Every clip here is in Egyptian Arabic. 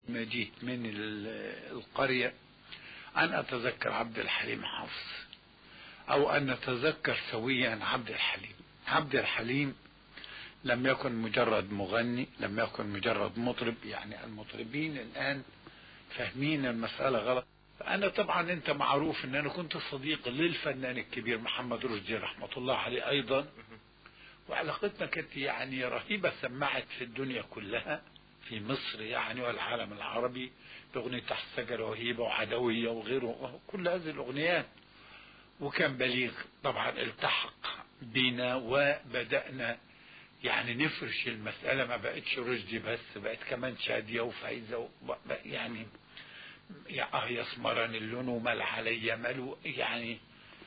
ما جيت من القرية أن أتذكر عبد الحليم حافظ أو أن نتذكر سويا عبد الحليم عبد الحليم لم يكن مجرد مغني لم يكن مجرد مطرب يعني المطربين الآن فاهمين المسألة غلط أنا طبعا أنت معروف أن أنا كنت صديق للفنان الكبير محمد رشدي رحمة الله عليه أيضا وعلاقتنا كانت يعني رهيبة سمعت في الدنيا كلها في مصر يعني والعالم العربي بأغنية تحت الشجرة وهيبة وعدوية وغيره كل هذه الأغنيات وكان بليغ طبعا التحق بينا وبدأنا يعني نفرش المسألة ما بقتش رشدي بس بقت كمان شادية وفايزة يعني اه يسمران اللون ومال عليا ماله يعني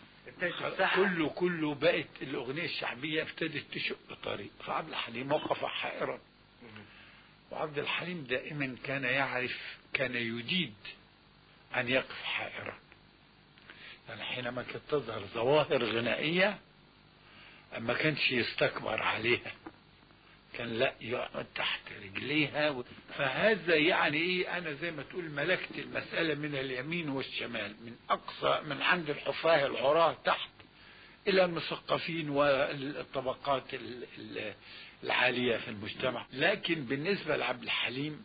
كله كله بقت الأغنية الشعبية ابتدت تشق طريق فعبد الحليم وقف حائرا وعبد الحليم دائما كان يعرف كان يجيد أن يقف حائرا يعني حينما كانت تظهر ظواهر غنائية ما كانش يستكبر عليها كان لا يقعد تحت رجليها و... فهذا يعني ايه انا زي ما تقول ملكت المسألة من اليمين والشمال من اقصى من عند الحفاة العراة تحت الى المثقفين والطبقات العالية في المجتمع لكن بالنسبة لعبد الحليم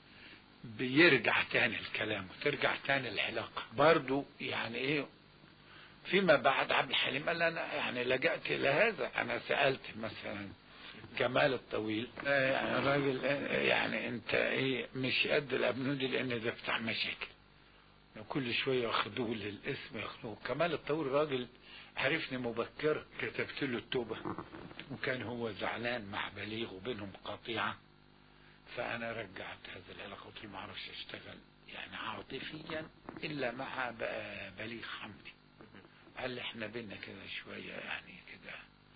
بيرجع تاني الكلام وترجع تاني العلاقة برضو يعني ايه فيما بعد عبد الحليم قال انا يعني لجأت الى هذا انا سألت مثلا كمال الطويل يعني راجل يعني انت ايه مش قد الابنودي لان ده بتاع مشاكل كل شوية ياخدوه للاسم ياخدوه كمال الطويل راجل عرفني مبكرا كتبت له التوبة وكان هو زعلان مع بليغ وبينهم قطيعة فأنا رجعت هذه العلاقة قلت له ما اعرفش اشتغل يعني عاطفيا إلا مع بليغ حمدي قال لي احنا بينا كده شوية يعني كده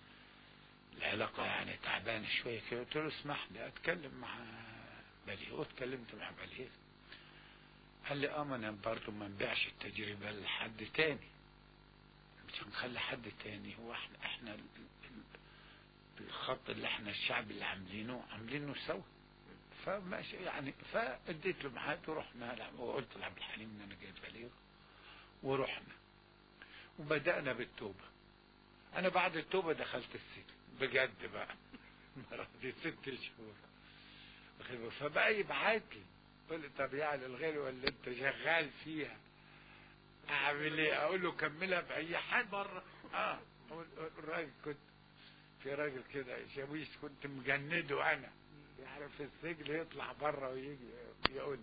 العلاقة يعني تعبانة شوية كده قلت له اسمح لي اتكلم مع بليغ واتكلمت مع بليغ قال لي اه ما انا برضه ما نبيعش التجربة لحد تاني مش هنخلي حد تاني هو احنا احنا الخط اللي احنا الشعب اللي عاملينه عاملينه سوا فماشي يعني فاديت له معاد ورحنا وقلت لعبد الحليم ان انا جاي بليغ ورحنا وبدأنا بالتوبة انا بعد التوبة دخلت السجن بجد بقى دي ست شهور فبقى يبعت لي يقول لي طب يعني الغير اللي انت شغال فيها اعمل ايه اقول له كملها باي حد بره اه الراجل كنت في راجل كده شاويش كنت مجنده انا يعني في السجن يطلع بره ويجي يقول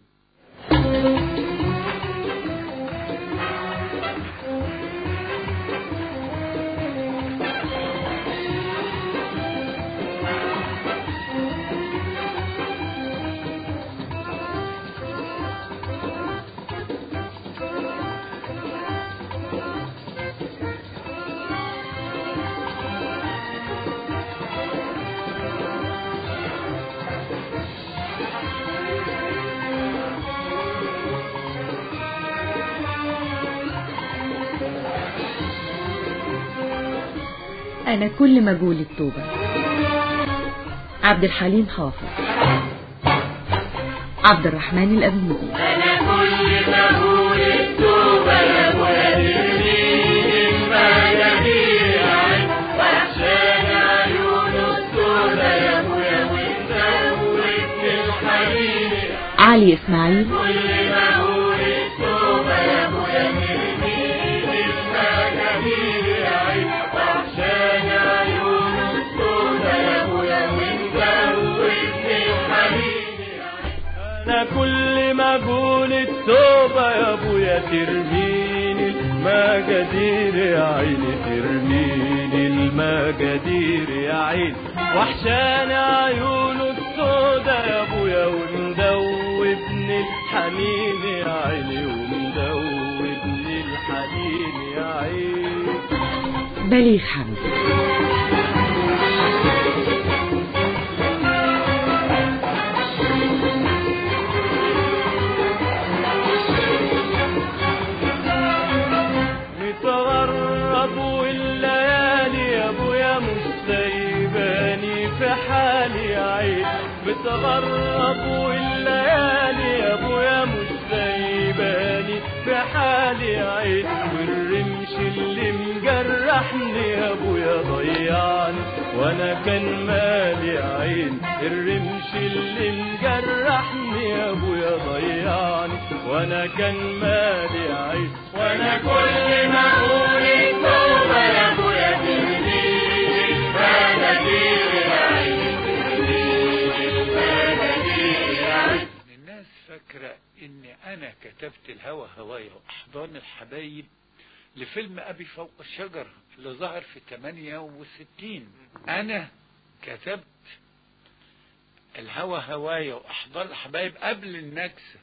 أنا كل ما أقول التوبة عبد الحليم حافظ عبد الرحمن الأبنودي أنا كل ما أقول التوبة يا ما يبيع وعشان عيون السودة يا أبويا وانت الحنين علي إسماعيل كل ما أقول التوبة يا أبويا نرميني ما يبيع وعشان عيون السودة يا أبويا وانت الحنين انا كل ما اقول التوبة يا ابويا ترميني المجادير يا عيني ترميني المجادير يا عيني وحشان عيونه السودا يا ابويا ومدوبني الحنين يا عيني ومدوبني الحنين يا عيني بليغ حمدي متغرب والليالي يا ابويا مش سايباني في حالي يا عين متغرب والليالي يا ابويا وانا كان مالي عين الرمش اللي مجرحني يا ابويا ضيعني وانا كان مالي عين وانا كل ما اقول التوبة يا ابويا تهديني المناديل يا عين تهديني المناديل يا عين الناس فاكرة اني انا كتبت الهوى هوايا واحضان الحبايب لفيلم ابي فوق الشجرة اللي ظهر في 68 انا كتبت الهوى هوايا واحضان الحبايب قبل النكسة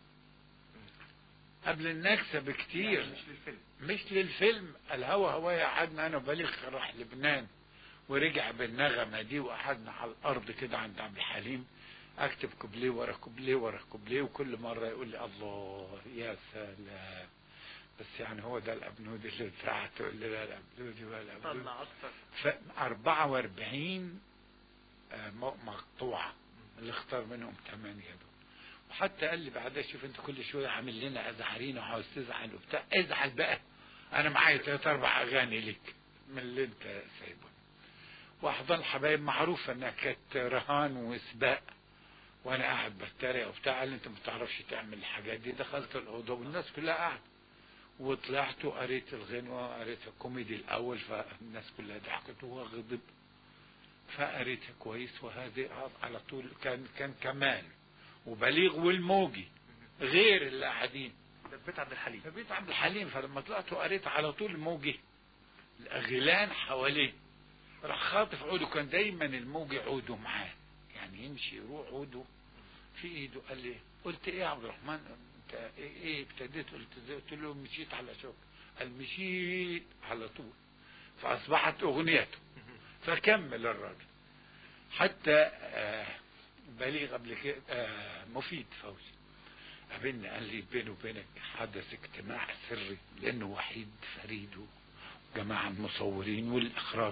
قبل النكسة بكتير مش للفيلم مش للفيلم الهوى هوايا قعدنا انا وبليغ راح لبنان ورجع بالنغمة دي وقعدنا على الارض كده عند عبد الحليم اكتب كوبليه ورا كوبليه ورا كوبليه وكل مرة يقول لي الله يا سلام بس يعني هو ده الابنودي اللي بتاعته يقول لي لا الابنودي ولا الابنودي طلع اكتر ف 44 آه، م- مقطوعة اللي اختار منهم ثمانية دول وحتى قال لي بعدها شوف انت كل شوية عامل لنا ازعرين وعاوز تزعل وبتاع ازعل بقى انا معايا ثلاث اربع اغاني لك من اللي انت سايبه واحضان الحبايب معروفة انها كانت رهان وسباق وانا قاعد بتريق وبتاع قال لي انت ما بتعرفش تعمل الحاجات دي دخلت الاوضه والناس كلها قاعده وطلعت وقريت الغنوة قريتها كوميدي الأول فالناس كلها ضحكت وهو غضب فقريتها كويس وهذه على طول كان كان كمان وبليغ والموجي غير اللي قاعدين ده بيت عبد الحليم فبيت عبد الحليم فلما طلعت وقريت على طول الموجي الغيلان حواليه راح خاطف عوده كان دايما الموجي عوده معاه يعني يمشي يروح عوده في ايده قال لي قلت ايه يا عبد الرحمن انت ايه, إيه ابتديت قلت ازاي قلت له مشيت على شوك قال مشيت على طول فاصبحت اغنيته فكمل الراجل حتى آه بليغ قبل كده آه مفيد فوزي قابلني قال لي بيني وبينك حدث اجتماع سري لانه وحيد فريد وجماعه المصورين والاخراج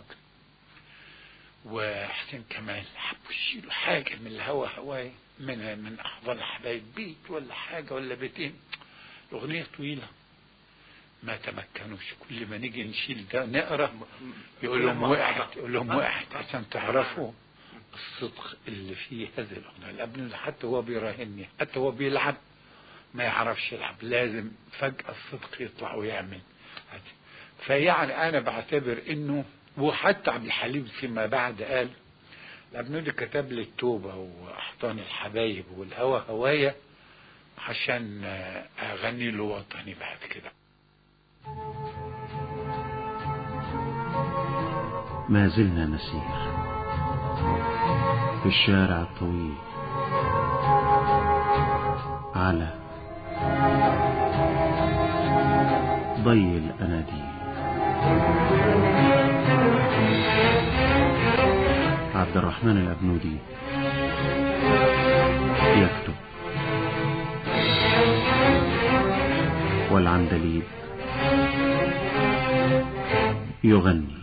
وحسين كمال حبوا يشيلوا حاجه من الهوا هواي من من احضان الحبايب بيت ولا حاجه ولا بيتين الاغنيه طويله ما تمكنوش كل ما نيجي نشيل ده نقرا يقول لهم وقعت يقول لهم وقعت عشان تعرفوا الصدق اللي في هذه الاغنيه الابن حتى هو بيراهني حتى هو بيلعب ما يعرفش يلعب لازم فجأة الصدق يطلع ويعمل فيعني أنا بعتبر إنه وحتى عبد الحليم فيما بعد قال الأبنودي كتب لي التوبة وأحضان الحبايب والهوى هوايا عشان أغني له وطني بعد كده ما زلنا نسير في الشارع الطويل على ضي الأناديل عبد الرحمن الأبنودي يكتب والعندليب يغني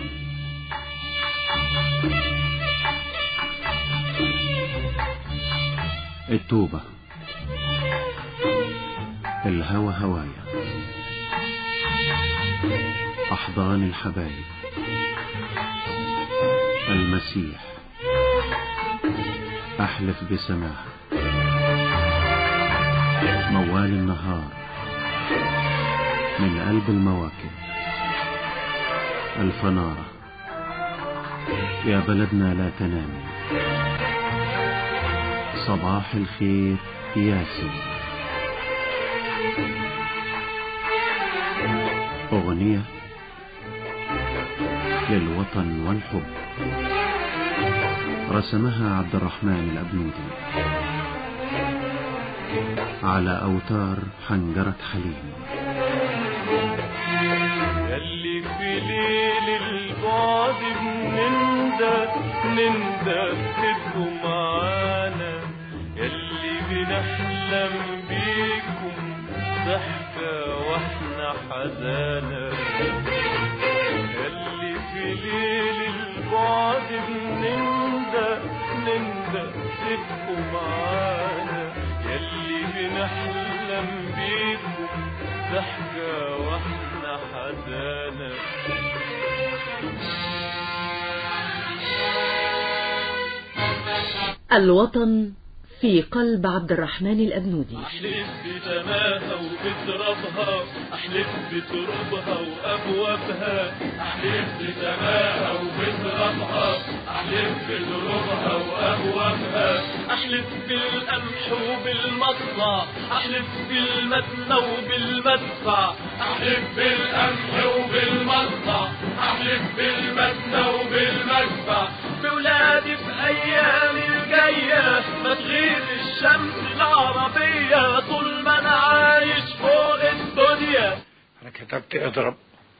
التوبة الهوى هوايا أحضان الحبايب المسيح أحلف بسماح موال النهار من قلب المواكب الفنارة يا بلدنا لا تنامي صباح الخير ياسين أغنية للوطن والحب رسمها عبد الرحمن الأبنودي على أوتار حنجرة حليم يلي في ليل البعد بنندى نندى تبقوا معانا يلي بنحلم بيكم ضحكة واحنا حزانة يلي في ليل البعد بنندى نندى تبقوا معانا يلي بنحلم بيكم ضحكة واحنا حزانة الوطن في قلب عبد الرحمن الأبنودي احلف بسماها وبترابها احلف بترابها وابوابها أحلف بسماها وبترابها أحلف بترابها وأبوابها احلف بالقمح وبالمصنع احلف بالمدنى وبالمدفع أحلف بالقمح وبالمصنع أحلف بالمدنى وبالمدفع بولادي في ايام الجايه ما تغيب الشمس العربيه طول ما انا عايش فوق الدنيا أنا كتبت اضرب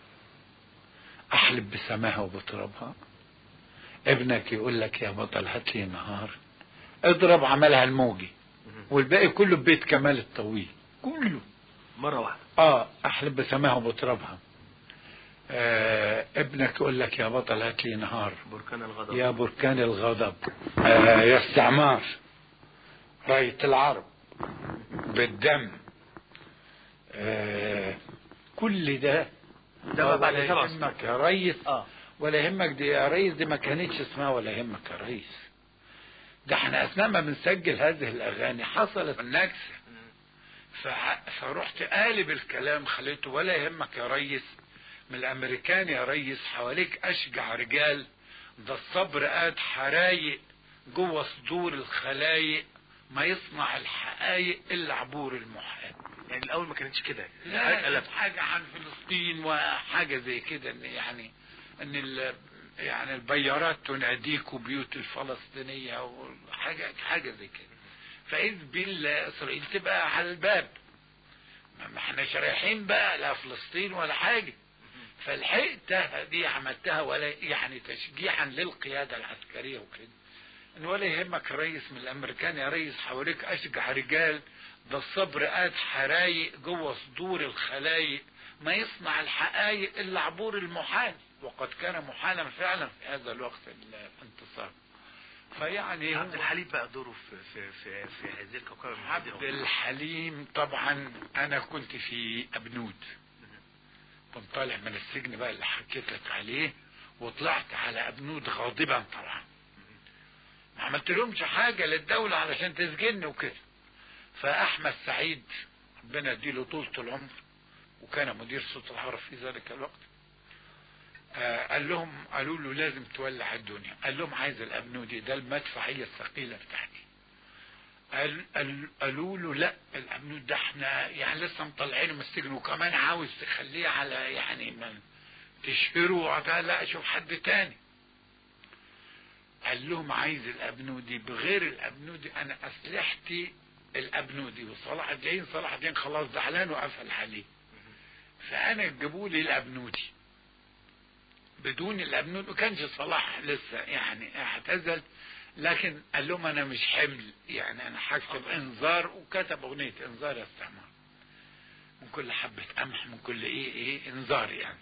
أحلب بسماها وبترابها ابنك يقول لك يا بطل هات لي نهار اضرب عملها الموجي والباقي كله ببيت كمال الطويل كله مرة واحدة اه احلب بسماها وبترابها آه ابنك يقول لك يا بطل هات لي نهار بركان الغضب يا بركان الغضب آه يا استعمار راية العرب بالدم آه كل ده ده بعد ولا سبع يهمك يا ريس اه ولا يهمك دي يا ريس دي ما كانتش اسمها ولا يهمك يا ريس ده احنا اثناء ما بنسجل هذه الاغاني حصلت النكسه فع- فرحت قالب الكلام خليته ولا يهمك يا ريس من الامريكان يا ريس حواليك اشجع رجال ده الصبر قاد حرايق جوه صدور الخلايق ما يصنع الحقايق الا عبور المحال يعني الأول ما كانتش كده لا قلب حاجة عن فلسطين وحاجة زي كده ان يعني ان ال يعني البيارات تناديك بيوت الفلسطينية وحاجة حاجة زي كده فإذ بالله إسرائيل تبقى على الباب ما ما احناش رايحين بقى لا فلسطين ولا حاجة فالحقتها دي عملتها ولا يعني تشجيعا للقيادة العسكرية وكده ان ولا يهمك رئيس من الامريكان يا ريس حواليك اشجع رجال ده الصبر قاد حرايق جوه صدور الخلايق ما يصنع الحقايق الا عبور المحال وقد كان محالا فعلا في هذا الوقت الانتصار فيعني عبد هو الحليم بقى دوره في في في, في هذه الكوكبة من هذه عبد الأغنية. الحليم طبعا انا كنت في ابنود كنت طالع من السجن بقى اللي حكيت لك عليه وطلعت على ابنود غاضبا طبعا ما عملت لهمش حاجة للدولة علشان تسجني وكده فاحمد سعيد ربنا يديله طولة العمر وكان مدير صوت العرب في ذلك الوقت آه قال لهم قالوا له لازم تولع الدنيا قال لهم عايز الابنودي ده المدفعية الثقيلة بتاعتي قال قال قالوا له لا الامنود ده احنا يعني لسه مطلعينه من السجن وكمان عاوز تخليه على يعني من تشهره ده لا شوف حد تاني قال لهم عايز الابنودي بغير الابنودي انا اسلحتي الابنودي وصلاح الدين صلاح الدين خلاص زعلان وقفل عليه فانا جابوا لي الابنودي بدون الابنودي ما كانش صلاح لسه يعني اعتزل لكن قال لهم انا مش حمل يعني انا هكتب انذار وكتب اغنيه انذار يا استعمار من كل حبه قمح من كل ايه ايه انذار يعني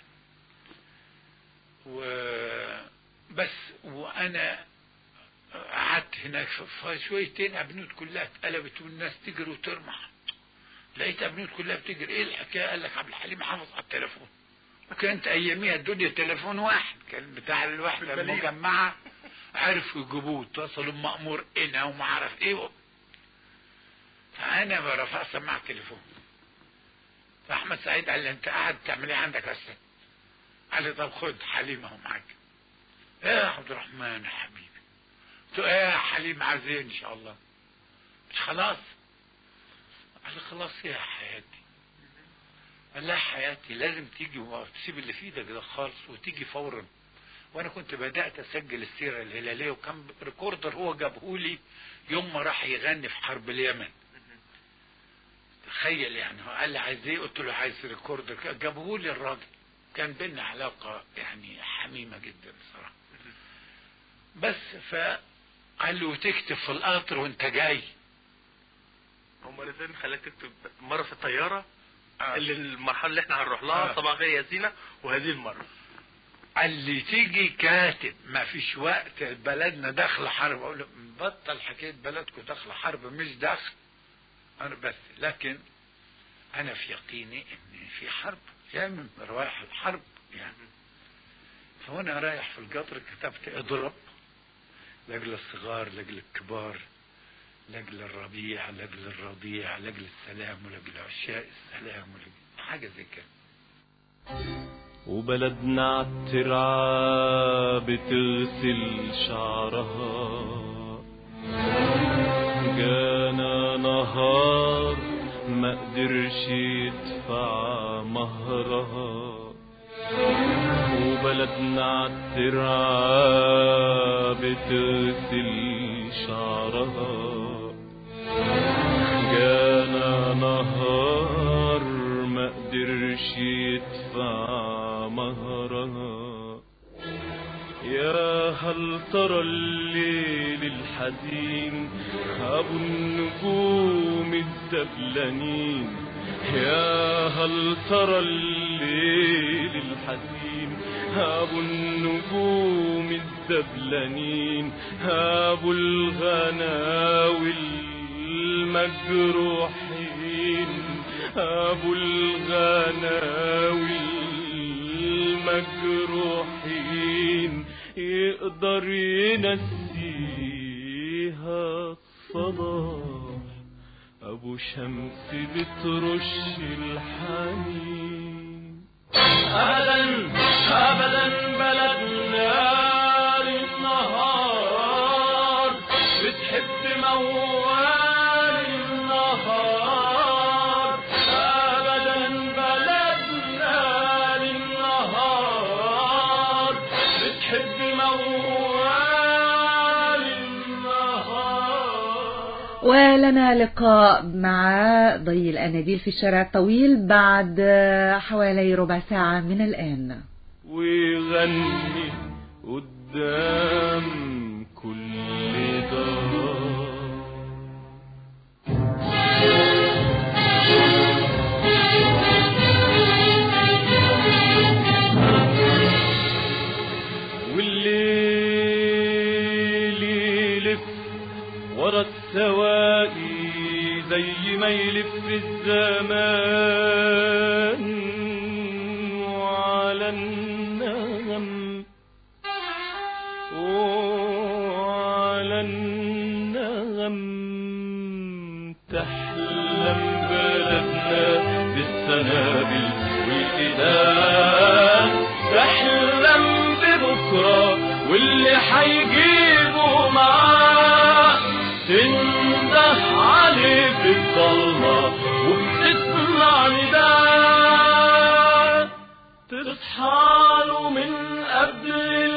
و بس وانا قعدت هناك فشويتين ابنود كلها اتقلبت والناس تجري وترمح لقيت ابنود كلها بتجري ايه الحكايه قال لك عبد الحليم حافظ على التليفون وكانت اياميها الدنيا تليفون واحد كان بتاع الوحده المجمعه عرفوا يجيبوه اتصلوا بمأمور هنا وما عرف ايه فانا برفع سماعة التليفون فاحمد سعيد قال لي انت قاعد تعمل ايه عندك يا استاذ قال لي طب خد حليم اهو معاك ايه يا عبد الرحمن يا حبيبي قلت له ايه يا حليم عايز ان شاء الله مش خلاص قال لي خلاص يا حياتي قال لا حياتي لازم تيجي وتسيب اللي في ايدك ده خالص وتيجي فورا وانا كنت بدات اسجل السيره الهلاليه وكان ريكوردر هو جابهولي يوم ما راح يغني في حرب اليمن تخيل يعني هو قال لي عايز ايه قلت له عايز ريكوردر جابهولي الراجل كان بينا علاقه يعني حميمه جدا الصراحه بس فقال له تكتب في القطر وانت جاي هم الاثنين خلاك تكتب مرة في الطيارة آه. اللي المرحلة اللي احنا هنروح لها آه. طبعا غير ياسينة وهذه المرة قال لي تيجي كاتب ما فيش وقت بلدنا داخله حرب اقول له بطل حكايه بلدكم داخله حرب مش داخل انا بس لكن انا في يقيني ان في حرب جاي من روايح الحرب يعني فوانا رايح في القطر كتبت اضرب لاجل الصغار لاجل الكبار لاجل الربيع لاجل الرضيع لاجل السلام ولاجل عشاء السلام ولاجل حاجه زي كده وبلدنا عالترعة بتغسل شعرها جانا نهار ما قدرش يدفع مهرها وبلدنا عالترعة بتغسل شعرها جانا نهار ما قدرش يدفع مهرها يا هل ترى الليل الحزين أبو النجوم الدبلانين يا هل ترى الليل الحزين أبو النجوم الدبلانين أبو الغناوي المجروحين أبو الغناوي المجروحين يقدر ينسيها الصباح أبو شمس بترش الحنين أبدا أبدا بلدنا للنهار بتحب موال النهار أبدا بلدنا للنهار بتحب موال النهار ولنا لقاء مع ضي الأناديل في الشارع الطويل بعد حوالي ربع ساعة من الآن ويغني قدام كل دار والليل يلف ورا السواقي زي ما يلف الزمان وعلى النغم وعلى النغم تحلم بلدنا بالسنابل والإيدان تحلم ببكرة واللي حيجيبه معاه تنده عليه في الضلمة وبتسمع نداء تصحى له من قبل